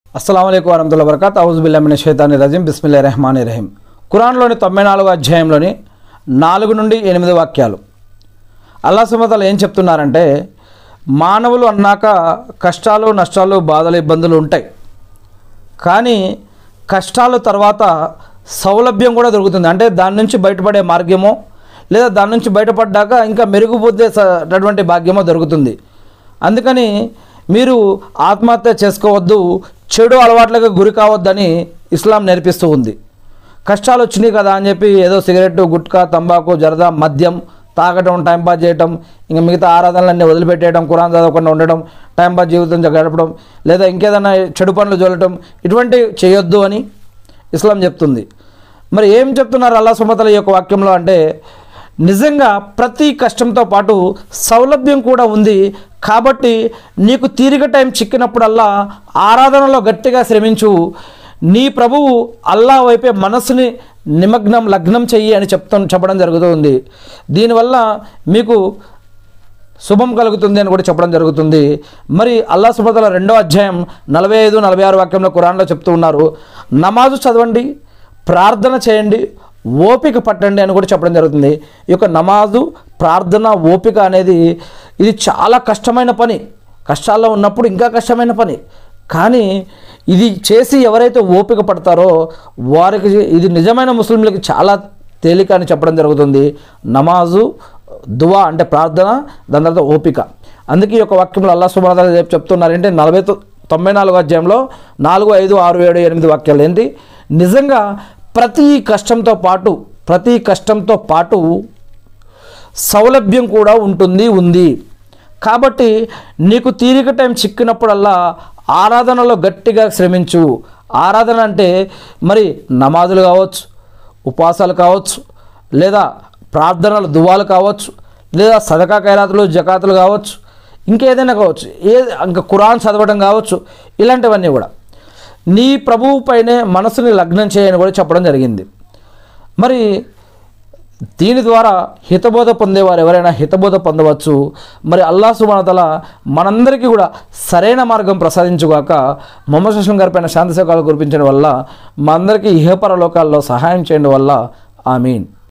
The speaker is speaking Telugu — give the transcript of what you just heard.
అస్సలం అయికు వరహతుల్లా వరకత్ ఔజుబిల్లామిన షైతాని రజీం బిస్మిల్లా రెహమాని రహీం ఖురాన్లోని తొంభై నాలుగో అధ్యాయంలోని నాలుగు నుండి ఎనిమిది వాక్యాలు అల్లా సుమతలు ఏం చెప్తున్నారంటే మానవులు అన్నాక కష్టాలు నష్టాలు బాధలు ఇబ్బందులు ఉంటాయి కానీ కష్టాల తర్వాత సౌలభ్యం కూడా దొరుకుతుంది అంటే దాని నుంచి బయటపడే మార్గమో లేదా దాని నుంచి బయటపడ్డాక ఇంకా మెరుగుపొందేటటువంటి భాగ్యమో దొరుకుతుంది అందుకని మీరు ఆత్మహత్య చేసుకోవద్దు చెడు అలవాట్లకు గురి కావద్దని ఇస్లాం నేర్పిస్తూ ఉంది కష్టాలు వచ్చినాయి కదా అని చెప్పి ఏదో సిగరెట్ గుట్కా తంబాకు జరదా మద్యం తాగటం టైంపాస్ చేయటం ఇంకా మిగతా ఆరాధనలన్నీ వదిలిపెట్టేయడం కురాన్ చదవకుండా ఉండడం టైంపాస్ జీవితం గడపడం లేదా ఇంకేదైనా చెడు పనులు చూడటం ఇటువంటివి చేయొద్దు అని ఇస్లాం చెప్తుంది మరి ఏం చెప్తున్నారు అల్లా సుమతల యొక్క వాక్యంలో అంటే నిజంగా ప్రతి కష్టంతో పాటు సౌలభ్యం కూడా ఉంది కాబట్టి నీకు తీరిక టైం చిక్కినప్పుడల్లా ఆరాధనలో గట్టిగా శ్రమించు నీ ప్రభువు అల్లా వైపే మనస్సుని నిమగ్నం లగ్నం చెయ్యి అని చెప్తా చెప్పడం జరుగుతుంది దీనివల్ల మీకు శుభం కలుగుతుంది అని కూడా చెప్పడం జరుగుతుంది మరి అల్లా సుమతల రెండో అధ్యాయం నలభై ఐదు నలభై ఆరు వాక్యంలో కురాన్లో చెప్తూ ఉన్నారు నమాజు చదవండి ప్రార్థన చేయండి ఓపిక పట్టండి అని కూడా చెప్పడం జరుగుతుంది ఈ యొక్క నమాజు ప్రార్థన ఓపిక అనేది ఇది చాలా కష్టమైన పని కష్టాల్లో ఉన్నప్పుడు ఇంకా కష్టమైన పని కానీ ఇది చేసి ఎవరైతే ఓపిక పడతారో వారికి ఇది నిజమైన ముస్లింలకి చాలా తేలిక అని చెప్పడం జరుగుతుంది నమాజు దువా అంటే ప్రార్థన దాని తర్వాత ఓపిక అందుకే ఈ యొక్క వాక్యంలో అల్లా సుబాద చెప్తున్నారు ఏంటి నలభై తొ- తొంభై నాలుగు అధ్యాయంలో నాలుగు ఐదు ఆరు ఏడు ఎనిమిది వాక్యాలు ఏంటి నిజంగా ప్రతి కష్టంతో పాటు ప్రతి కష్టంతో పాటు సౌలభ్యం కూడా ఉంటుంది ఉంది కాబట్టి నీకు తీరిక టైం చిక్కినప్పుడల్లా ఆరాధనలో గట్టిగా శ్రమించు ఆరాధన అంటే మరి నమాజులు కావచ్చు ఉపవాసాలు కావచ్చు లేదా ప్రార్థనలు దువాలు కావచ్చు లేదా సదకా ఖైరాతులు జకాతులు కావచ్చు ఇంకేదైనా కావచ్చు ఏ ఇంకా ఖురాన్ చదవడం కావచ్చు ఇలాంటివన్నీ కూడా నీ ప్రభువు పైనే మనసుని లగ్నం చేయని కూడా చెప్పడం జరిగింది మరి దీని ద్వారా హితబోధ పొందేవారు ఎవరైనా హితబోధ పొందవచ్చు మరి అల్లా సుబానతల మనందరికీ కూడా సరైన మార్గం ప్రసాదించుగాక మొహమ్మద్ సుస్లం గారి పైన శాంతి సేవకాలు కురిపించడం వల్ల మా అందరికీ ఇహపర లోకాల్లో సహాయం చేయడం వల్ల ఆమీన్